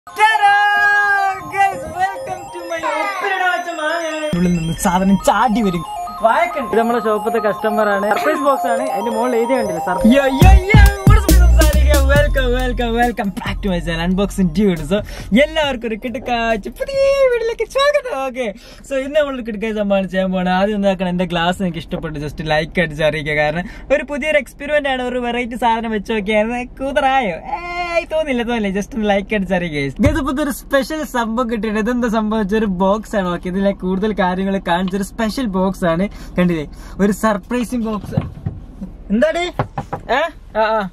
ഉള്ളിൽ നിന്ന് സാധനം ചാടി വരും ഇത് നമ്മളെ ഷോപ്പത്തെ കസ്റ്റമർ ആണ് സർപ്രൈസ് ബോക്സ് ആണ് അതിന്റെ മുകളിൽ എഴുതി കണ്ടില്ല sir welcome welcome welcome back to my channel unboxing dude so എല്ലാവർക്കും ഒരു കിടക്കാച്ച് പുതിയ വീട്ടിലേക്ക് സ്വാഗതം ഓക്കെ സോ ഇന്ന് നമ്മൾ കിടക്കായ സംഭവം ചെയ്യാൻ പോകണം ആദ്യം എന്താക്കണം എന്റെ ക്ലാസ് എനിക്ക് ഇഷ്ടപ്പെട്ടു ജസ്റ്റ് ലൈക്ക് അടിച്ച് അറിയിക്കുക കാരണം ഒരു പുതിയൊരു എക്സ്പെരിമെന്റ് ആണ് ഒരു വെറൈറ്റി സാധനം വെച്ച് നോക്കിയായിരുന്നു കൂതറായോ ഏയ് തോന്നില്ല തോന്നില്ല ജസ്റ്റ് ഒന്ന് ലൈക്ക് അടിച്ച് അറിയിക്കുക ഇതിപ്പോ ഒരു സ്പെഷ്യൽ സംഭവം കിട്ടിയിട്ട് ഇതെന്താ സംഭവിച്ച ഒരു ബോക്സ് ആണ് ഓക്കെ ഇതിലെ കൂടുതൽ കാര്യങ്ങൾ കാണിച്ചൊരു സ്പെഷ്യൽ ബോക്സ് ആണ് കണ്ടില്ലേ ഒരു സർപ്രൈസിങ് ബോക്സ് എന്താടി ഏ ആ ആ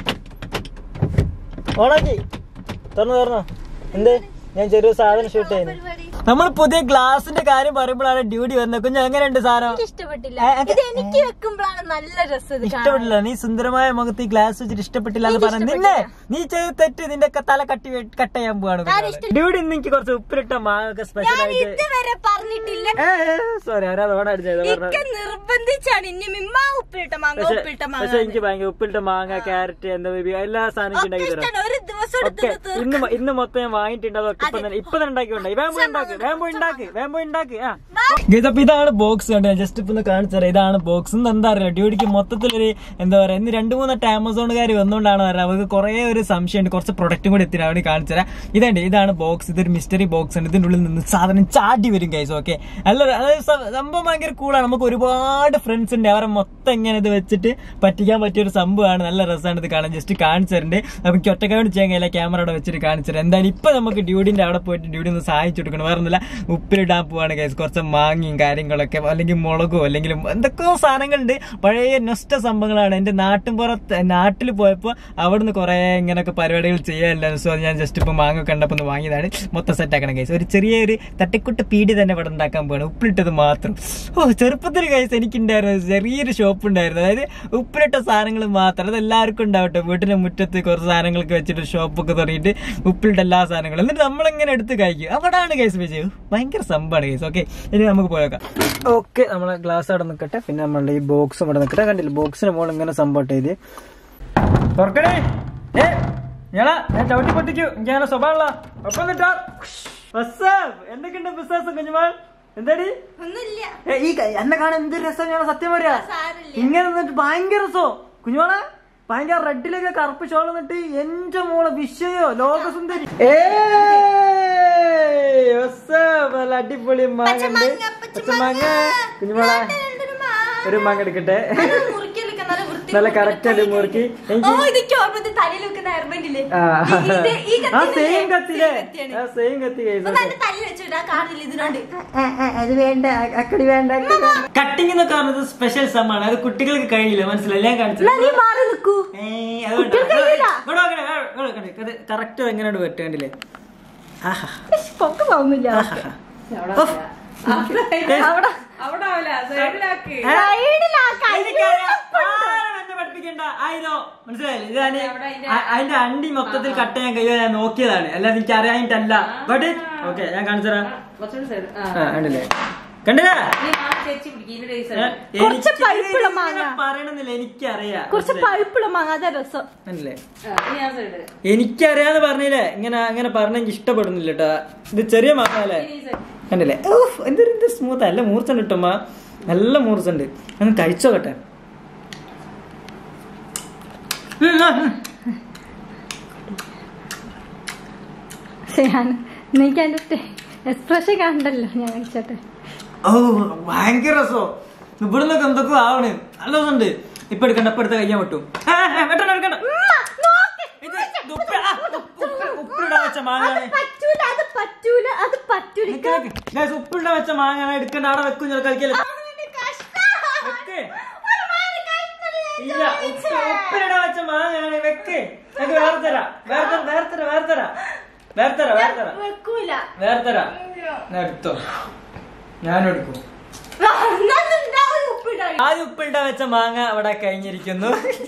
ഓണാക്കി തുറന്നു തുറന്നു എന്ത് ഞാൻ ചെറിയ സാധനം ഷൂട്ട് ചെയ്യുന്നു നമ്മൾ പുതിയ ഗ്ലാസിന്റെ കാര്യം പറയുമ്പോഴാണ് ഡ്യൂട്ടി വന്നത് കുഞ്ഞു എങ്ങനെയുണ്ട് സാധനം ഇഷ്ടപ്പെട്ടില്ല ഏ, ഏ, ഇത് എനിക്ക് വെക്കുമ്പോഴാണ് നല്ല രസം ഇത് കാണാൻ. ഇഷ്ടപ്പെട്ടില്ല നീ സുന്ദരമായ മുഖത്ത് ഈ ഗ്ലാസ് വെച്ചിട്ട് ഇഷ്ടപ്പെട്ടില്ല എന്ന് പറഞ്ഞു നിന്നെ നീ ചെയ്ത് തെറ്റ് നിന്റെ ക- തല കട്ടി വെ- കട്ട് ചെയ്യാൻ പോവാണ് ഡ്യൂട്ടി ഇന്ന് എനിക്ക് കുറച്ച് ഉപ്പിലിട്ട മാങ്ങ സ്പെഷ്യൽ ഞാൻ ആയിട്ട് ഇതുവരെ പറഞ്ഞിട്ടില്ല സോറി ആരാ ഓടടിച്ചത് ഇക്ക നിർബന്ധിച്ചാണ് ഇനി മിമ്മ ഉപ്പിലിട്ട മാങ്ങ ഉപ്പിലിട്ട മാങ്ങ പക്ഷെ എനിക്ക് ഭയങ്കര ഉപ്പിലിട്ട മാങ്ങ ക്യാരറ്റ് എന്താ baby, എല്ലാ സാധനം എനിക്ക് ഉണ്ടാക്കി തരാം ഇഷ്ടമാണ്. ഒരു ദിവസം ഓക്കെ എടുത്തിട്ട് ഇന്ന് മ- ഇന്ന് മൊത്തം ഞാൻ വാങ്ങിയിട്ടുണ്ട് അതൊക്കെ ഇപ്പൊ തന്നെ ഇപ്പൊ തന്നെ ഉണ്ടാക്കി ഉണ്ടായി വേമ്പോ ഉണ്ടാക്ക് വേമ്പോ ഉണ്ടാക്ക് വേമ്പോ ഉണ്ടാക്ക് ആ അപ്പൊ ഇതാണ് ബോക്സ് കണ്ടോ ജസ്റ്റ് ഇപ്പൊ ഒന്ന് കാണിച്ചു തരാം ഇതാണ് ബോക്സ് എന്താ അറിയില്ല ഡ്യൂട്ടിക്ക് മൊത്തത്തിലൊരു എന്താ പറയാ ഇന്ന് രണ്ട് മൂന്നെട്ട് ആമസോണുകാർ വന്നുകൊണ്ടാണ് പറയുക അവർക്ക് കുറെ ഒരു സംശയമുണ്ട് കുറച്ച് പ്രൊഡക്റ്റും കൂടി എത്തി അവിടെ കാണിച്ചു തരാം ഇതുണ്ട് ഇതാണ് ബോക്സ് ഇതൊരു മിസ്റ്ററി ബോക്സ് ആണ് ഇതിന്റെ ഉള്ളിൽ നിന്ന് സാധനം ചാടി വരും കൈസ് ഓക്കെ അല്ല അതായത് സ- സംഭവം ഭയങ്കര കൂളാണ് നമുക്ക് ഒരുപാട് ഫ്രണ്ട്സ് ഉണ്ട് അവരെ മൊത്തം ഇങ്ങനെ ഇത് വെച്ചിട്ട് പറ്റിക്കാൻ പറ്റിയ ഒരു സംഭവമാണ് നല്ല രസമാണ് ഇത് കാണാൻ ജസ്റ്റ് കാണിച്ചു തരുന്നുണ്ട് അപ്പൊ എനിക്ക് ഒറ്റക്കാട് ചെയ്യാൻ കഴിയില്ല ക്യാമറ അവിടെ വെച്ചിട്ട് കാണിച്ചു തരാം എന്തായാലും ഇപ്പൊ നമുക്ക് ഡ്യൂഡിന്റെ അവിടെ പോയിട്ട് ഡ്യൂഡി ഒന്ന് സഹായിച്ചു കൊടുക്കണം വേറെ ഒന്നുമില്ല ഉപ്പിലിടാൻ പോവാണ് കൈസ് കുറച്ച് മാങ്ങയും കാര്യങ്ങളൊക്കെ അല്ലെങ്കിൽ മുളകോ അല്ലെങ്കിൽ എന്തൊക്കെയോ സാധനങ്ങളുണ്ട് പഴയ നൊസ്റ്റ സംഭവങ്ങളാണ് എന്റെ നാട്ടിൻ പുറത്ത് നാട്ടിൽ പോയപ്പോൾ അവിടുന്ന് കുറെ ഇങ്ങനെയൊക്കെ പരിപാടികൾ ചെയ്യാനില്ലായിരുന്നു സോ അത് ഞാൻ ജസ്റ്റ് ഇപ്പൊ മാങ്ങ കണ്ടപ്പോൾ ഒന്ന് വാങ്ങിയതാണ് മൊത്തം സെറ്റ് ആക്കണം കൈസ് ഒരു ചെറിയൊരു തട്ടിക്കുട്ട് പീടി തന്നെ ഇവിടെ ഉണ്ടാക്കാൻ പോവാണ് ഉപ്പിലിട്ടത് മാത്രം ഓ ചെറുപ്പത്തിൽ കൈസ് എനിക്കുണ്ടായിരുന്നു ചെറിയൊരു ഷോപ്പ് ഉണ്ടായിരുന്നു അതായത് ഉപ്പിലിട്ട സാധനങ്ങൾ മാത്രം അത് എല്ലാവർക്കും ഉണ്ടാവട്ടെ വീട്ടിന്റെ മുറ്റത്ത് കുറച്ച് സാധനങ്ങളൊക്കെ വെച്ചിട്ട് ഷോപ്പൊക്കെ തുടങ്ങിയിട്ട് ഉപ്പിലിട്ട എല്ലാ സാധനങ്ങളും എന്നിട്ട് നമ്മളിങ്ങനെ എടുത്ത് കഴിക്കും അവിടാണ് കേസ് വിജയ് ഭയങ്കര സംഭവമാണ് കേസ് ഓക്കെ ഇനി നമുക്ക് പോയേക്കാം ഓക്കെ നമ്മളെ ഗ്ലാസ് അവിടെ നിൽക്കട്ടെ പിന്നെ നമ്മളുടെ ഈ ബോക്സും അവിടെ നിൽക്കട്ടെ കണ്ടില്ല ബോക്സിന് മുകളിൽ ഇങ്ങനെ സംഭവം ഇത് തുറക്കണേ ഏ ഞാനാ ഞാൻ ചവിട്ടി പൊട്ടിക്കൂ ഞാൻ സ്വഭാവമുള്ള ഒപ്പം നിട്ടാ എന്തൊക്കെയുണ്ട് ബിസിനസ് കുഞ്ഞുമാൾ എന്താടി ഒന്നുമില്ല ഏ, ഈ ക- എന്നെ കാണാൻ എന്ത് രസം ഞാൻ സത്യം പറയാ സാരില്ല ഇങ്ങനെ നിന്നിട്ട് ഭയങ്കര രസോ കുഞ്ഞുമോളെ ഭയങ്കര റെഡിലൊക്കെ കറുപ്പ് ഷോൾ നിന്നിട്ട് എന്റെ മോളെ വിഷയോ ലോകസുന്ദരി ഏയ്, what's up? നല്ല അടിപൊളി മാങ്ങ ഉണ്ട് പച്ചമാങ്ങ കുഞ്ഞുമോളെ എന്തൊരു മാ- ഒരു മാങ്ങ എടുക്കട്ടെ അത് മുറിക്കലൊക്കെ നല്ല വൃത്തി നല്ല കറക്റ്റ് ഉണ്ട് മുറുക്കി ഓ എനിക്ക് ഇതൊക്കെ ഓർമ്മ തലയിൽ വെക്കുന്ന ഹെയർബൻഡില്ലേ ആ ഈ ആ സെയിം കത്തില്ലേ same കത്തിയാണ്. ആ സെയിം കത്തി കൈസ് എന്റെ തലയിൽ വെച്ചിട്ട് കാണില്ല ഇതിനോണ്ട് അത് വേണ്ട അക്കടി വേണ്ട കട്ടിംഗ് എന്നൊക്കെ പറഞ്ഞത് സ്പെഷ്യൽ സംഭവമാണ് അത് കുട്ടികൾക്ക് കഴിയില്ല മനസ്സിലായി ഞാൻ കാണിച്ചത് നീ മാറി നിക്കൂ കറക്റ്റ് എങ്ങനെയാണ് വെട്ടേണ്ടില്ലേ പൊക്ക പോകുന്നില്ല അതിന്റെ അണ്ടി മൊത്തത്തിൽ കട്ട് ചെയ്യാൻ കഴിയുമോ ഞാൻ നോക്കിയതാണ് അല്ലാതെ എനിക്ക് അറിയാനിട്ടല്ല ബട്ട് ഓക്കെ ഞാൻ കാണിച്ചുതരാം ആ കണ്ടില്ലേ കണ്ടില്ലേ കുറച്ച് പഴുപ്പുള്ള മാങ്ങ. പറയണമെന്നില്ല എനിക്കറിയാം കുറച്ച് പഴുപ്പുള്ള മാങ്ങ അതാ രസം കണ്ടില്ലേ എനിക്കറിയാന്ന് പറഞ്ഞില്ലേ ഇങ്ങനെ അങ്ങനെ പറഞ്ഞ എനിക്ക് ഇഷ്ടപ്പെടുന്നില്ല കേട്ടാ ഇത് ചെറിയ മാങ്ങല്ലേ കണ്ടില്ലേ ഊഫ്, എന്തൊരു ഇത് സ്മൂത്ത് നല്ല മൂർച്ചുണ്ട് കിട്ടുമ്പ നല്ല മൂർച്ചുണ്ട് ഒന്ന് കഴിച്ചോക്കട്ടെ ഉം, ആ, ഉം. എനിക്ക് അതിന്റെ എക്സ്പ്രഷൻ കണ്ടല്ലോ ഞാൻ കഴിച്ചോട്ടെ ഓ ഭയങ്കര രസോ ഇവിടുന്നൊക്കെ എന്തൊക്കെ ആവണ് നല്ല രസമുണ്ട് ഇപ്പൊ എടുക്കണ്ട ഇപ്പൊ എടുത്ത കഴിയാൻ പറ്റും ആ, ആ, വെട്ടണ്ട വെട്ടണ്ട ഇത് ഇത് ഉപ്പ് ആ, ഉപ്പ്- ഉപ്പ്- ഉപ്പിലിടാൻ വെച്ച മാങ്ങാണ് പറ്റൂല അത് പറ്റൂല അത് പറ്റൂല നിക്ക് നിക്ക്. Guys, ഉപ്പിലിടാൻ വെച്ച മാങ്ങാണ് എടുക്കണ്ട അവിടെ വെക്കും ചില കളിക്കല് വെക്ക് ഇല്ല ഉപ്പ് ഉപ്പിലിടാൻ വെച്ച മാങ്ങാണ് വെക്ക് ഞങ്ങൾക്ക് വേറെ തരാം വേറെ തരാം വേറെ തരാം വേറെ തരാം വേറെ തരാം വേറെ തരാം വെക്കൂല വേറെ തരാം ഞാൻ എടുത്തോ ഞാനും എടുക്കും ഉപ്പിടാ ആദ്യം ഉപ്പിലിടാൻ വെച്ച മാങ്ങ അവിടെ കഴിഞ്ഞിരിക്കുന്നു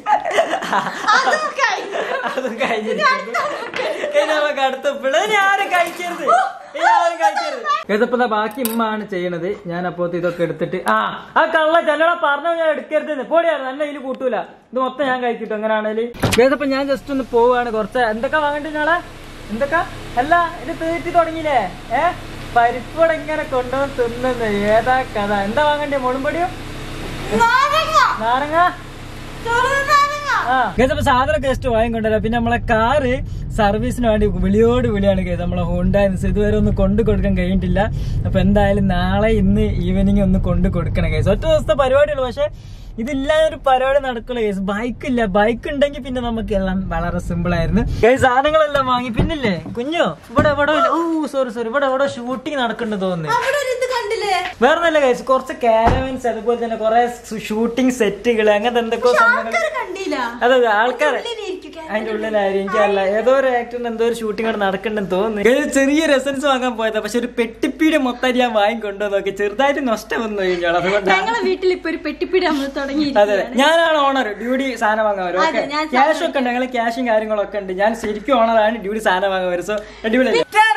അതും കഴിഞ്ഞിരിക്കുന്നു ഇനി നമുക്ക് അടുത്ത ഉപ്പിട ഇനി ആരും കഴിക്കരുത് ഇനി ആരും കഴിക്കരുത് ഇതിപ്പോ ദാ ബാക്കി ഉമ്മാണ് ചെയ്യണത് ഞാൻ അപ്പോ ഇതൊക്കെ എടുത്തിട്ട് ആ ആ കള്ള ചെല്ലട പറഞ്ഞ ഞാൻ എടുക്കരുത് പോടിയാണ് എന്നെ ഇതിൽ കൂട്ടൂല ഇത് മൊത്തം ഞാൻ കഴിക്കിട്ടു എങ്ങനെയാണേല് ഇതിപ്പോ ഞാൻ ജസ്റ്റ് ഒന്ന് പോവാണ് കുറച്ച് എന്തൊക്കെ വാങ്ങണ്ടേ നാളെ എന്തൊക്കെ അല്ല ഇത് തീറ്റി തുടങ്ങിയില്ലേ ഏ പരിപ്പട ഇങ്ങനെ കൊണ്ടുവന്ന് തിന്നുന്നത് ഏതാ കഥ എന്താ വാങ്ങണ്ടേ മുളുംപൊടിയോ നാരങ്ങ നാരങ്ങ ചെറു നാരങ്ങ ആ ഗൈസ് അപ്പൊ സാധനം ഗസ്റ്റ് വാങ്ങിക്കൊണ്ടല്ലോ പിന്നെ നമ്മളെ കാറ് സർവീസിന് വേണ്ടി വിളിയോട് വിളിയാണ് ഗൈസ് നമ്മളെ ഹോണ്ടാൻസ് ഇതുവരെ ഒന്ന് കൊണ്ടു കൊടുക്കാൻ കഴിഞ്ഞിട്ടില്ല അപ്പൊ എന്തായാലും നാളെ ഇന്ന് ഈവനിങ് ഒന്ന് കൊണ്ടു കൊടുക്കണം ഗൈസ് ഒറ്റ ദിവസത്തെ പരിപാടിയുള്ളൂ പക്ഷെ ഇതില്ലാതെ ഒരു പരിപാടി നടക്കില്ല ഗൈസ് ബൈക്ക് ഇല്ല ബൈക്ക് ഉണ്ടെങ്കിൽ പിന്നെ നമുക്ക് എല്ലാം വളരെ സിമ്പിൾ ആയിരുന്നു ഗൈസ് സാധനങ്ങളെല്ലാം വാങ്ങി പിന്നില്ലേ കുഞ്ഞോ ഇവിടെ ഇവിടെ ഓ സോറി സോറി ഇവിടെ ഇവിടെ ഷൂട്ടിംഗ് നടക്കുന്നുണ്ട് തോന്നുന്നു അവിടെ ഒരു ഇത് കണ്ടില്ലേ വേറെ നല്ല ഗൈസ് കുറച്ച് കാരവൻസ് അതുപോലെ തന്നെ കുറെ ഷൂട്ടിംഗ് സെറ്റുകൾ അങ്ങനത്തെ എന്തൊക്കെയോ സംഭവങ്ങൾ ആൾക്കാര് കണ്ടില്ല അതെ അതെ ആൾക്കാരെ ഉള്ളിലിരിക്കും അതിന്റെ ഉള്ളിലായിരിക്കും എനിക്കല്ല ഏതോ ഒരു ആക്ടറിന് എന്തോ ഒരു ഷൂട്ടിംഗ് അവിടെ നടക്കണ്ടെന്ന് തോന്നുന്നു ഒരു ചെറിയ റെസൻസ് വാങ്ങാൻ പോയതാ പക്ഷെ ഒരു പെട്ടിപ്പീട് മൊത്തം ഞാൻ വാങ്ങിക്കൊണ്ടു നോക്കി ചെറുതായിട്ട് നഷ്ടം വന്നു കഴിഞ്ഞാൽ അതുകൊണ്ടാണ് ഞങ്ങളെ വീട്ടിൽ ഇപ്പൊ ഒരു പെട്ടിപ്പിടി നമ്മൾ തുടങ്ങി അതെ അതെ ഞാനാണ് ഓണർ ഡ്യൂട്ടി സാധനം വാങ്ങാൻ വരും ഓക്കെ അതെ, ഞാൻ ക്യാഷ് ഒക്കെ ഉണ്ട് ഞങ്ങൾ ക്യാഷും കാര്യങ്ങളൊക്കെ ഉണ്ട് ഞാൻ ശരിക്കും ഓണറാണ് ഡ്യൂട്ടി സാധനം വാങ്ങാൻ വരും സോ അടിപൊളി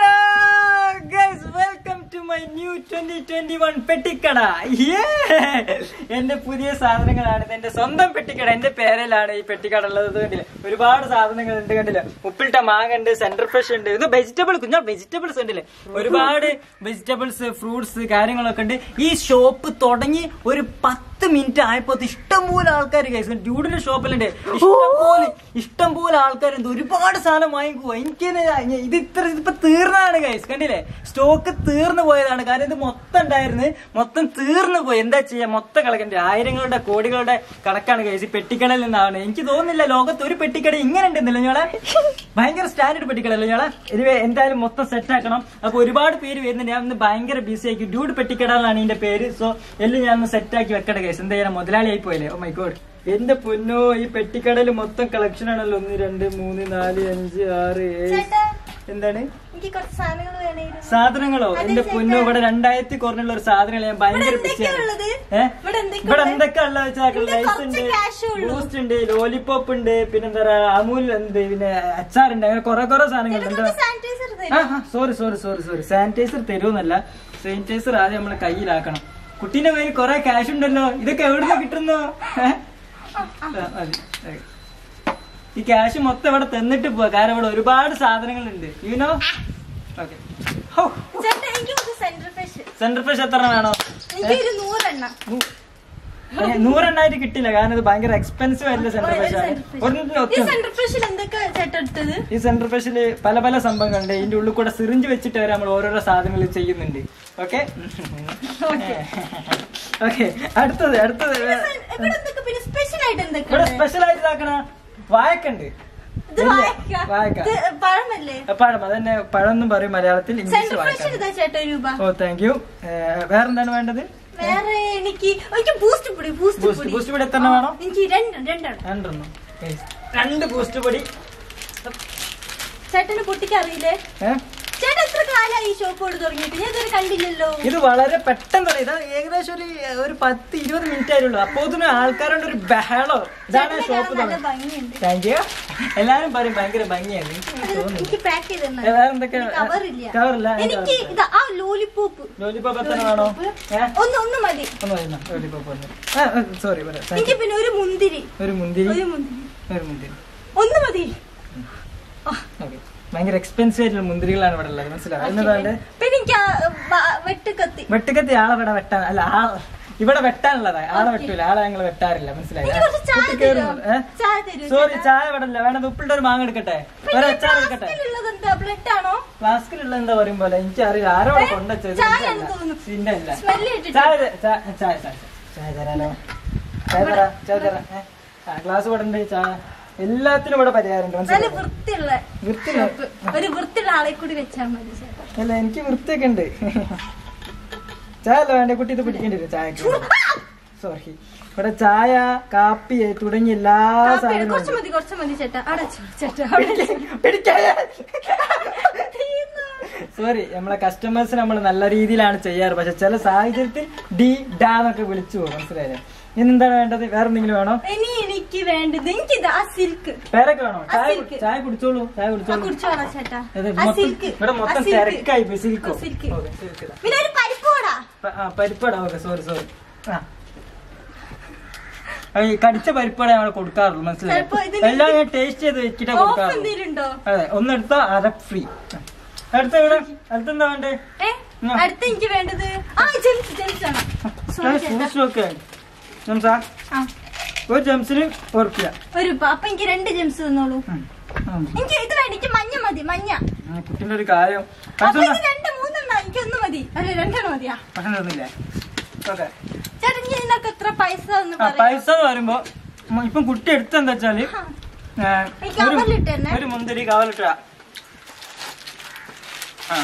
welcome to my new twenty twenty one പെട്ടിക്കട Yeah! എന്റെ പുതിയ സാധനങ്ങളാണ് ഇത് എന്റെ സ്വന്തം പെട്ടിക്കട എന്റെ പേരിലാണ് ഈ പെട്ടിക്കട ഉള്ളത് ഇത് കണ്ടില്ലേ ഒരുപാട് സാധനങ്ങൾ ഉണ്ട് കണ്ടില്ലേ ഉപ്പിലിട്ട മാങ്ങ ഉണ്ട് സെന്റർ ഫ്രഷ് ഉണ്ട് ഇത് വെജിറ്റബിൾ കുഞ്ഞാ വെജിറ്റബിൾസ് ഉണ്ടല്ലേ ഒരുപാട് വെജിറ്റബിൾസ് ഫ്രൂട്ട്സ് കാര്യങ്ങളൊക്കെ ഉണ്ട് ഈ ഷോപ്പ് തുടങ്ങി ഒരു പത്ത് മിനിറ്റ് ആയപ്പോ ഇഷ്ടംപോലെ ആൾക്കാർ കഴിച്ചു ഡ്യൂഡിന്റെ ഷോപ്പിലുണ്ട് ഇഷ്ടംപോലെ ഇഷ്ടംപോലെ ആൾക്കാരുണ്ട് ഒരുപാട് സാധനം വാങ്ങിക്കുക എനിക്ക് ഇത് ഇത് ഇത്ര ഇതിപ്പോ തീർന്നതാണ് ഗൈസ് കണ്ടില്ലേ സ്റ്റോക്ക് തീർന്നു പോയതാണ് കാരണം ഇത് മൊത്തം ഉണ്ടായിരുന്നു മൊത്തം തീർന്നു പോയി എന്താ ചെയ്യാ മൊത്തം കളക്കണ്ടേ ആയിരങ്ങളുടെ കോടികളുടെ കണക്കാണ് ഗൈസ് ഈ പെട്ടിക്കടയിൽ നിന്നാണ് എനിക്ക് തോന്നുന്നില്ല ലോകത്ത് ഒരു പെട്ടിക്കട ഇങ്ങനെ ഉണ്ടെന്നില്ല ഞങ്ങളെ ഭയങ്കര സ്റ്റാൻഡേർഡ് പെട്ടിക്കടല്ലേ ഞങ്ങളെ ഇത് എന്തായാലും മൊത്തം സെറ്റ് ആക്കണം അപ്പൊ ഒരുപാട് പേര് വരുന്നുണ്ട് ഞാൻ ഇന്ന് ഭയങ്കര ബിസി ആക്കി ഡ്യൂഡ് പെട്ടിക്കട എന്നാണ് ഇതിന്റെ പേര് സോ എല്ലാം ഞാൻ ഒന്ന് സെറ്റ് ആക്കി വെക്കട്ടെ ഗൈസ് എന്താ ചെയ്യാൻ മുതലാളി ആയി പോയില്ലേ ഓ മൈ ഗോഡ് എന്റെ പൊന്നോ ഈ പെട്ടിക്കടയിൽ മൊത്തം കളക്ഷൻ ആണല്ലോ ഒന്ന് രണ്ട് മൂന്ന് നാല് അഞ്ച് ആറ് ഏഴ് ചേട്ടാ എന്താണ് എനിക്ക് കുറച്ച് സാധനങ്ങൾ വേണമായിരുന്നു സാധനങ്ങളോ അതെ എന്റെ ചേട്ടാ. പൊന്നോ ഇവിടെ രണ്ടായിരത്തി കുറഞ്ഞുള്ള ഒരു സാധനങ്ങൾ ഞാൻ ഭയങ്കര ഇവിടെ എന്തൊക്കെയാ ബിസിയാണ് ഉള്ളത്? ഏഹ് ഇവിടെ എന്തൊക്കെയാ ഇവിടെ ഉള്ളത്? എന്തൊക്കെ ഉള്ള വെച്ചാൽ ഇവിടെ ലൈസ് കുറച്ച് ഉണ്ട് cash ഉള്ളൂ. ബൂസ്റ്റ് ഉണ്ട് ലോലിപോപ്പ് ഉണ്ട് പിന്നെ എന്താ പറയാ അമൂൽ ഉണ്ട് പിന്നെ അച്ചാർ ഉണ്ട് അങ്ങനെ കുറെ കുറെ സാധനങ്ങളുണ്ട് എന്താ sanitizer sorry sorry sorry sorry sanitizer തരുമെന്നല്ല സാനിറ്റൈസർ ആദ്യം നമ്മളെ കയ്യിലാക്കണം കുട്ടീന്റെ കയ്യിൽ കുറെ ക്യാഷ് ഉണ്ടല്ലോ ഇതൊക്കെ എവിടുന്ന് കിട്ടുന്നു ഏ? ആ, മതി. മതി. ഈ ക്യാഷ് മൊത്തം ഇവിടെ തന്നിട്ട് പോവാ കാരണം ഇവിടെ ഒരുപാട് സാധനങ്ങളുണ്ട് യുനോ ഓക്കെ ചേട്ടാ എനിക്ക് കുറച്ച് സെന്റർ ഫ്രഷ് സെന്റർ ഫ്രഷ് എത്ര വേണോ എനിക്ക് ഒരു നൂറെണ്ണം നൂ- ഏ, നൂറെണ്ണായിട്ട് കിട്ടില്ല കാരണം ഇത് ഭയങ്കര എക്സ്പെൻസീവ് ആയിട്ടുള്ള സെന്റർ ഒരു ഫ്രഷ് ആണ് center fresh. ഒരെണ്ണത്തിന് ഈ ഒറ്റ സെന്റർ ഫ്രഷിൽ എന്തൊക്കെ ചേട്ടാ എടുത്തത് ഈ സെന്റർ ഫ്രഷില് പല പല സംഭവങ്ങളുണ്ട് ഇതിന്റെ ഉള്ളിൽ കൂടെ സിറിഞ്ച് വെച്ചിട്ട് വരെ നമ്മൾ ഓരോരോ സാധനങ്ങൾ ചെയ്യുന്നുണ്ട് ഓക്കെ ഓക്കെ അടുത്തത് അടുത്തത് ഇവിടെ എന്തൊക്കെ പിന്നെ സ്പെഷ്യൽ ആയിട്ട് എന്തൊക്കെ ഇവിടെ ഉണ്ട്? സ്പെഷ്യൽ ആയിട്ട് ഇതാക്കണ വായക്കുണ്ട് ഇത് വാഴക്ക. വായക്ക ഇത് പഴമല്ലേ പഴം അതന്നെ പഴം എന്നും പറയും മലയാളത്തിൽ ഇംഗ്ലീഷ് സെന്റർ ഫ്രഷ് വായക്ക എടുത്താ ചേട്ടാ ഒരു രൂപ ഓ താങ്ക് യു വേറെന്താണ് വേണ്ടത് വേറെ എനിക്ക് എനിക്ക് ബൂസ്റ്റ് പൊടി ബൂസ്റ്റ് ബൂസ്റ്റ് പൊടി ബൂസ്റ്റ് പൊടി എത്ര എണ്ണം വേണം എനിക്ക് രണ്ട് രണ്ടെണ്ണം രണ്ടെണ്ണം Guys, രണ്ട് ബൂസ്റ്റ് പൊടി ചേട്ടന് പൊട്ടിക്ക് അറിയില്ലേ ഏഹ് ചേട്ടൻ എത്ര കാലമായി ഈ ഷോപ്പ് കൊണ്ട് തുടങ്ങിയിട്ട് ഞാൻ ഇതുവരെ കണ്ടില്ലല്ലോ ഇത് വളരെ പെട്ടെന്ന് ഇത് ഏകദേശം ഒരു ഒരു പത്ത് ഇരുപത് മിനിറ്റ് ആയിട്ടുള്ളൂ അപ്പോ ഇതിന് ആൾക്കാരുടെ ഒരു ബഹളോ ഇതാണ് ചേട്ടനെ ഷോപ്പ് കാണാൻ നല്ല ഭംഗിയുണ്ട് താങ്ക് യു എല്ലാരും പറയും ഭയങ്കര ഭംഗിയാണ് എനിക്ക് അത് തോന്നുന്നു എനിക്ക് പാക്ക് ചെയ്ത് ഏ, വേറെ എന്തൊക്കെ കവറില്ല കവറില്ല എനിക്ക് ഇത് ആ ലോലിപോപ്പ് ലോലിപോപ്പ് എത്ര വേണോ ഏഹ് ഒന്ന് ഒന്ന് മതി ഒന്ന് വരുന്ന ലോലിപോപ്പ് ഒന്ന് സോറി എനിക്ക് പിന്നെ ഒരു മുന്തിരി ഒരു മുന്തിരി ഒരു മുന്തിരി ഒരു മുന്തിരി ഒന്ന് മതി ഓക്കെ ഭയങ്കര എക്സ്പെൻസീവ് ആയിട്ടുള്ള മുന്തിരികളാണ് ഇവിടെ ഉള്ളത് മനസ്സിലാവും എന്നതാണ്ട് പിന്നെ എനിക്ക് ആ വ- വെട്ടുകത്തി വെട്ടുകത്തി ആളെ ഇവിടെ വെട്ടാൻ അല്ല ആ ഇവിടെ വെട്ടാനുള്ളതാ ആളെ വെട്ടൂല ആളെ ഞങ്ങൾ വെട്ടാറില്ല മനസ്സിലായി എനിക്ക് കുറച്ച് ചായ തരുമോ ചായ തരുമോ സോറി ചായ ഇവിടെ ഇല്ല വേണത് ഉപ്പിട്ട ഒരു മാങ്ങ എടുക്കട്ടെ ഒരു അച്ചാർ എടുക്കട്ടെ ഫ്ലാസ്കിലുള്ളത് എന്താ ബ്ലഡ് ആണോ ഫ്ലാസ്കിലുള്ള എന്താ പറയും പോലെ എനിക്ക് അറിയില്ല ആരോ അവിടെ കൊണ്ടുവച്ചത് ചായ ഇല്ല. ആണെന്ന് തോന്നുന്നു. ഇല്ല ഇല്ല സ്മെല്ല് കേട്ടിട്ട് ചായ ത- ചായ ചായ ചായ ചായ തരാലോ ചായ തരാ ചായ തരാ ഏ? ആ ഗ്ലാസ് ഇവിടെ ഉണ്ട് ചായ എല്ലാത്തിനും ഇവിടെ പരിഹാരമുണ്ട് നല്ല മനസ്സിലായോ വൃത്തിയുള്ള വൃത്തിയില്ല ഒരു വൃത്തിയുള്ള ആളെ കൂടി വെച്ചാൽ മതി ചേട്ടാ അല്ല എനിക്ക് വൃത്തിയൊക്കെ ഉണ്ട് ചായ അല്ല വേണ്ട കുട്ടി ഇത് പിടിക്കേണ്ടി വരും ചായക്ക് സോറി ഇവിടെ ചായ കാപ്പി തുടങ്ങി എല്ലാ കാപ്പി സാധനങ്ങളും കുറച്ച് മതി കുറച്ച് മതി ചേട്ടാ അവിടെ വെച്ചോ, ചേട്ടാ അവിടെ സോറി നമ്മളെ കസ്റ്റമേഴ്സ് നമ്മൾ നല്ല രീതിയിലാണ് ചെയ്യാറ് പക്ഷെ ചില സാഹചര്യത്തിൽ ഡി ഡാ എന്നൊക്കെ വിളിച്ചു പോകും മനസ്സിലായില്ലേ ഇനി എന്താണ് വേണ്ടത് വേറെ എന്തെങ്കിലും വേണോ ഇനി എനിക്ക് വേണ്ടത് എനിക്കിത് ആ സിൽക്ക് പേരൊക്കെ വേണോ ആ ചായ silk. ചായ കുടിച്ചോളൂ ചായ ആ കുടിച്ചോളൂ കുടിച്ചോളാം ചേട്ടാ ഇത് ആ മൊത്തം- സിൽക്ക് ഇവിടെ മൊത്തം തിരക്കായി പോയി സിൽക്കോ സിൽക്ക് ഓക്കെ സിൽക്ക് പിന്നെ ഒരു പരിപ്പ് കൂടാ ആ പരിപ്പടാ ഓക്കെ സോറി സോറി ആ ഈ കടിച്ച പരിപ്പാടെ നമ്മൾ കൊടുക്കാറുള്ളൂ മനസ്സിലായി ചിലപ്പോ ഇതിന് എല്ലാം ഞാൻ ടേസ്റ്റ് ചെയ്ത് വെച്ചിട്ടേ ഓഫ് കൊടുക്കാറുള്ളൂ എന്തെങ്കിലും ഉണ്ടോ അതെ ഒന്നെടുത്താ അര ഫ്രീ അടുത്ത ഇവിടെ അടുത്തെന്താ വേണ്ടേ ഏ അടുത്ത എനിക്ക് വേണ്ടത് ആ ജെംസ് ജെംസ് ആണ് Sorry ചേട്ടാ. ഫ്രൂട്ട്സ് ഒക്കെ ജംസാ ആ ഒരു ജംസിന് ഉറപ്പില്ല ഒരു പ- അപ്പൊ എനിക്ക് രണ്ട് ജെംസ് തന്നോളൂ എനിക്ക് ഇത് വേണ്ട എനിക്ക് മഞ്ഞ മതി മഞ്ഞ കുട്ടിന്റെ ഒരു കാര്യം അപ്പൊ ഇത് രണ്ട് മൂന്നെണ്ണം എനിക്ക് ഒന്ന് മതി അല്ല രണ്ടെണ്ണം മതിയാ ഭക്ഷണം തന്നില്ലേ ഓക്കെ ചേട്ടൻ ഇനി ഇതിനൊക്കെ എത്ര പൈസ ഒന്ന് ആ പറയാം പൈസ എന്ന് പറയുമ്പോ ഉം, ഇപ്പം കുട്ടി എടുത്തെന്താ വെച്ചാല് ഏ, ഈ ഒരു- കവറിലിട്ട് തന്നെ? ഒരു മുന്തിരി കവലിട്ട ആ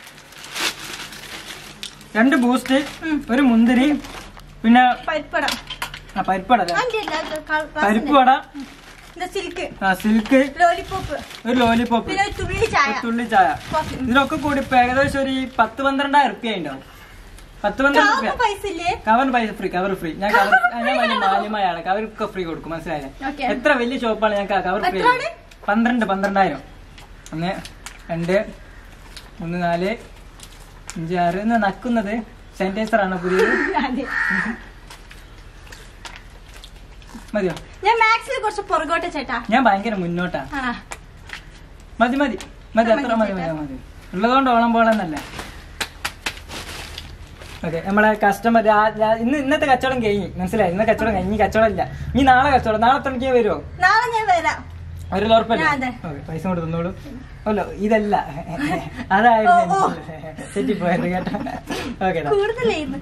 രണ്ട് ബൂസ്റ്റ് ഒരു മുന്തിരി പിന്നെ പരിപ്പട ആ പരിപ്പട അല്ലേ? അതിന്റെ അല്ല ഇത് കള- പരിപ്പ് വട ഇത് സിൽക്ക് ആ സിൽക്ക് ലോലിപോപ്പ് ഒരു ലോലിപോപ്പ് പിന്നെ ഒരു തുള്ളി ചായ ഒരു തുള്ളി ചായ കോഫി. ഇതിനൊക്കെ കൂടി ഇപ്പൊ ഏകദേശം ഒരു പത്ത് പന്ത്രണ്ടായിരം റുപ്യ ഉണ്ടാവും പത്ത് പന്ത്രണ്ട് റുപ്യ കാപ്പ് പൈസ ഇല്ലേ കവറിന് പൈസ ഫ്രീ കവർ ഫ്രീ ഞാൻ കവർ ഞാൻ വലിയ മാന്യമായാണ് കവർക്ക് ഫ്രീ കൊടുക്കും മനസ്സിലായില്ലേ Okay. എത്ര വലിയ ഷോപ്പാണ് ഞാൻ കവർ ഫ്രീ എത്രയാണ്? പന്ത്രണ്ട് പന്ത്രണ്ടായിരം ഒന്ന് രണ്ട് മൂന്ന് നാല് അഞ്ച് ആറ് ഇന്ന് നക്കുന്നത് സാനിറ്റൈസർ ആണോ പുതിയത് അതെ മതിയോ ഞാൻ മാത്സിൽ കുറച്ച് പുറകോട്ടെ ചേട്ടാ ഞാൻ ഭയങ്കര മുന്നോട്ടാ ആ മതി മതി മതി അത്ര മതി മതി മതി ഉള്ളതുകൊണ്ട് ഓണം പോളെന്നല്ലേ ഓക്കെ നമ്മളെ കസ്റ്റമർ ഇന്ന് ഇന്നത്തെ കച്ചവടം കഴിഞ്ഞ് മനസ്സിലായി ഇന്ന് കച്ചവടം കഴിഞ്ഞ് ഇനി കച്ചവടം ഇല്ല ഇനി നാളെ കച്ചവടം നാളെ തനിക്ക് വരുമോ നാളെ ഞാൻ വരാം ഒരു ഉറപ്പല്ലേ ആ, അതെ. ഓക്കെ പൈസ കൊണ്ട് തന്നോളൂ അല്ലോ ഇതല്ല അതായിരുന്നു ഓ, ഓ. എനിക്ക് തെറ്റിപ്പോയത് കേട്ടോ ഓക്കെ കൂടുതലായിരുന്നു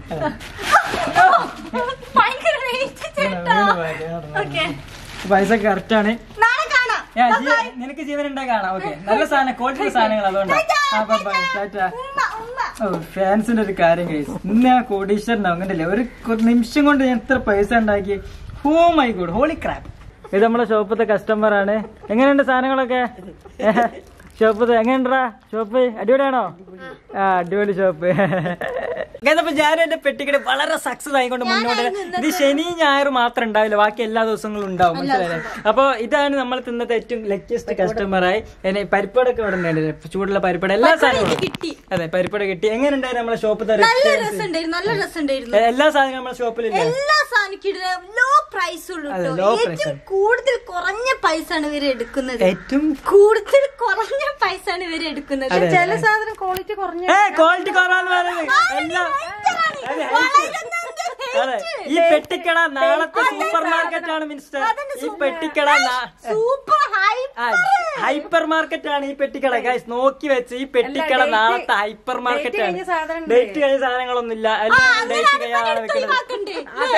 ഭയങ്കര rate ചേട്ടാ ഓക്കെ പൈസ കറക്റ്റ് ആണ് നാളെ കാണാം ഞാൻ Bye ജീവ- bye. നിനക്ക് ജീവൻ ഉണ്ടാ കാണാം ഓക്കെ നല്ല സാധനം ക്വാളിറ്റി സാധനങ്ങൾ അതുകൊണ്ടാണ് ടാറ്റാ, ആ ബൈ ബൈ ടാറ്റാ. ടാറ്റാ ഉമ്മ, ഉമ്മ. ഓ ഫാൻസിന്റെ ഒരു കാര്യം കഴിച്ചു ഇന്ന് ആ കോടീശ്വരൻ അങ്ങനല്ലേ ഒരു കൊ- നിമിഷം കൊണ്ട് ഞാൻ എത്ര പൈസ ഉണ്ടാക്കി ഹോ മൈ ഗുഡ് ഹോളി ക്രാപ്പ് ഇത് നമ്മളെ ഷോപ്പത്തെ കസ്റ്റമർ ആണ് എങ്ങനെയുണ്ട് സാധനങ്ങളൊക്കെ ഷോപ്പത്തെ എങ്ങനെയുണ്ടാ ഷോപ്പ് അടിപൊളിയാണോ ആ അടിപൊളി ഷോപ്പ് അപ്പൊ ഞാനും എന്റെ പെട്ടിക്കട വളരെ സക്സസ് ആയിക്കൊണ്ട് മുന്നോട്ട് ഇത് ശനി ഞായർ മാത്രം ഉണ്ടാവില്ല ബാക്കി എല്ലാ ദിവസങ്ങളും ഉണ്ടാവും മനസ്സിലായില്ലേ അപ്പൊ ഇതാണ് നമ്മൾ തിന്നത്തെ ഏറ്റവും ലക്കിയസ്റ്റ് കസ്റ്റമറായി എന്നെ പരിപ്പടൊക്കെ ഇവിടെ ഉണ്ടായിരുന്നു ചൂടുള്ള പരിപ്പട എല്ലാ സാധനങ്ങളും കിട്ടി അതെ പരിപ്പട കിട്ടി എങ്ങനെ ഉണ്ടായിരുന്നു നമ്മളെ ഷോപ്പ് നല്ല രസമുണ്ടായിരുന്നു നല്ല രസമുണ്ടായിരുന്നു എല്ലാ സാധനവും നമ്മുടെ ഷോപ്പിലില്ലേ എല്ലാ സാധനം ലോ പ്രൈസ് ഉള്ളൂ അതെ, കേട്ടോ low price ഏറ്റവും ആണ്. കൂടുതൽ കുറഞ്ഞ പൈസ ആണ് ഇവര് എടുക്കുന്നത് ഏറ്റവും കൂടുതൽ കുറഞ്ഞ പൈസ ആണ് ഇവര് എടുക്കുന്നത് അതെ, ചില അതെ. സാധനം ക്വാളിറ്റി കുറഞ്ഞ ഏ ക്വാളിറ്റി കുറവാന്ന് പറയുന്നത് എല്ലാം അതെ, അതെ ഈ പെട്ടിക്കട നാളത്തെ സൂപ്പർ മാർക്കറ്റ് ആണ് മിനിസ്റ്റർ ഈ പെട്ടിക്കട നാ- സൂപ്പർ ഹൈ ആ, ഹൈപ്പർ മാർക്കറ്റ് ആണ് ഈ പെട്ടിക്കട ഗൈസ് നോക്കി വെച്ച് ഈ പെട്ടിക്കട നാളത്തെ ഹൈപ്പർ മാർക്കറ്റ് ആണ് ഡേറ്റ് കഴിഞ്ഞ സാധനങ്ങളൊന്നും ഇല്ല എല്ലാം ഡേറ്റ് കഴിയാണ് വെക്കുന്നത്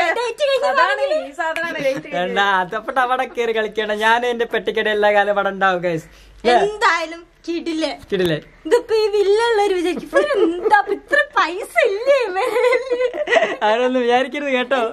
വേണ്ട അതപ്പോ അവിടെ കയറി കളിക്കണ്ട ഞാൻ എന്റെ പെട്ടിക്കട എല്ലാ കാലം അവിടെ ഉണ്ടാവും ഗൈസ് എന്തായാലും കിടില് കിട്ടില്ലേ ഇതിപ്പോ ഈ വില്ലുള്ളവര് വിചാരിക്കും "ഇവര് എന്താ ഇപ്പൊ ഇത്ര പൈസ ഇല്ലേ മേലില്?" ആരൊന്നും വിചാരിക്കരുത് കേട്ടോ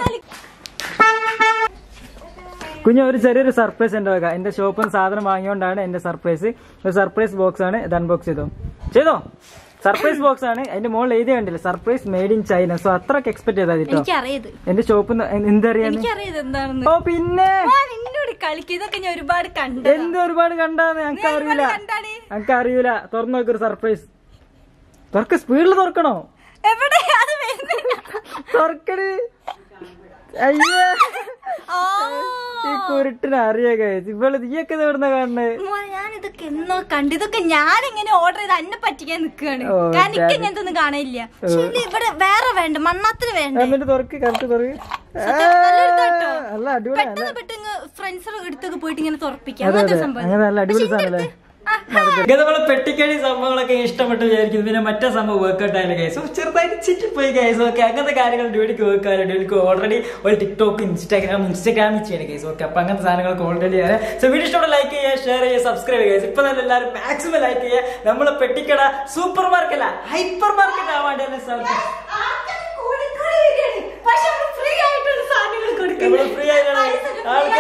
കുഞ്ഞു ഒരു ചെറിയൊരു സർപ്രൈസ് ഉണ്ട് വെക്കാം എന്റെ ഷോപ്പിൽ നിന്ന് സാധനം വാങ്ങിയോണ്ടാണ് എന്റെ സർപ്രൈസ് ഒരു സർപ്രൈസ് ബോക്സ് ആണ് ഇത് അൺബോക്സ് ചെയ്തോ ചെയ്തോ സർപ്രൈസ് ബോക്സ് ആണ് അതിന്റെ മുകളിൽ എഴുതി കണ്ടില്ല surprise made in China so അത്രക്ക് എക്സ്പെക്ട് ചെയ്താൽ കേട്ടോ എനിക്കറിയത് എന്റെ ഷോപ്പിൽ എന്തറിയാന്ന് എനിക്കറിയത് എന്താണെന്ന് ഓ പിന്നെ ഞാൻ എന്നോട് കളിക്കും ഇതൊക്കെ ഞാൻ ഒരുപാട് കണ്ടു എന്ത് ഒരുപാട് കണ്ടാന്ന് ഞങ്ങൾക്ക് അറിയില്ല കണ്ടാണ് ഞങ്ങൾക്ക് അറിയൂല തുറന്നു നോക്കൊരു സർപ്രൈസ് തുറക്ക് സ്പീഡിൽ തുറക്കണോ എവിടെ അത് വരുന്നില്ല തുറക്കണ് അയ്യേ ആ. ഈ കുരുട്ടിനെ അറിയാ കഴിച്ചു ഇവള് നീയൊക്കെ ഇത് എവിടുന്ന കാണുന്നത് മോനെ, ഞാൻ ഇതൊക്കെ എന്നോ കണ്ടു ഇതൊക്കെ ഞാൻ എങ്ങനെ ഓർഡർ ചെയ്ത് അന്നെ പറ്റിക്കാൻ നിൽക്കുകയാണ് ഓ, കാരണം എനിക്ക് ശരി. ഇങ്ങനത്തെ ഒന്നും കാണില്ല പക്ഷെ ഇത് ഇവിടെ വേറെ വേണ്ട മണ്ണാത്തിന് വേണ്ട എന്നിട്ട് തുറക്ക് കറക്റ്റ് തുറക്ക് സത്യം, നല്ല ഇതാട്ടോ. നല്ല അടിപൊളി നല്ല പെട്ടെന്ന് പെട്ടെന്ന് ഫ്രണ്ട്സ് അടുത്തൊക്കെ പോയിട്ട് ഇങ്ങനെ തുറപ്പിക്കാം അതെ അങ്ങനത്തെ അതെ സംഭവം അങ്ങനെ നല്ല അടിപൊളി പക്ഷെ സാധനല്ലേ ഇതിന്റെ ആ, നമ്മളെ പെട്ടിക്കടി സംഭവങ്ങളൊക്കെ ഇഷ്ടപ്പെട്ട് വിചാരിക്കുന്നു പിന്നെ മറ്റേ സംഭവം വർക്കൗട്ട് ആയാലും കേസ് ചെറുതായിട്ട് ചിറ്റിപ്പോയി കേസ് ഓക്കെ അങ്ങനത്തെ കാര്യങ്ങൾ ഡ്യൂട്ടിക്ക് വർക്ക് ആയാലും ഡ്യൂട്ടിക്ക് ഓൾറെഡി ഒരു ടിക്ടോക്ക് ഇൻസ്റ്റാഗ്രാം ഇൻസ്റ്റാഗ്രാമിൽ ചെയ്യണം കേസ് ഓക്കെ അപ്പൊ അങ്ങനത്തെ സാധനങ്ങളൊക്കെ ഓൾറെഡി ആണ് സോ വീഡിയോ ഇഷ്ടപ്പെട്ട ലൈക്ക് ചെയ്യുക ഷെയർ ചെയ്യുക സബ്സ്ക്രൈബ് ചെയ്യുക ഇപ്പൊ തന്നെ എല്ലാവരും മാക്സിമം ലൈക്ക് ചെയ്യുക നമ്മളെ പെട്ടിക്കട സൂപ്പർ മാർക്കറ്റ് അല്ല ഹൈപ്പർ മാർക്കറ്റ് ആവാൻ വേണ്ടി തന്നെ ശ്രമിക്കുക. ആൾക്കാര് കൂടി കൂടി വരികയാണ്. പക്ഷെ നമ്മള് free ആയിട്ടുള്ള സാധനങ്ങൾ കൊടുക്കുന്നത്. നമ്മള് free ആയിട്ടാണ് പൈസ free ആൾക്കാര്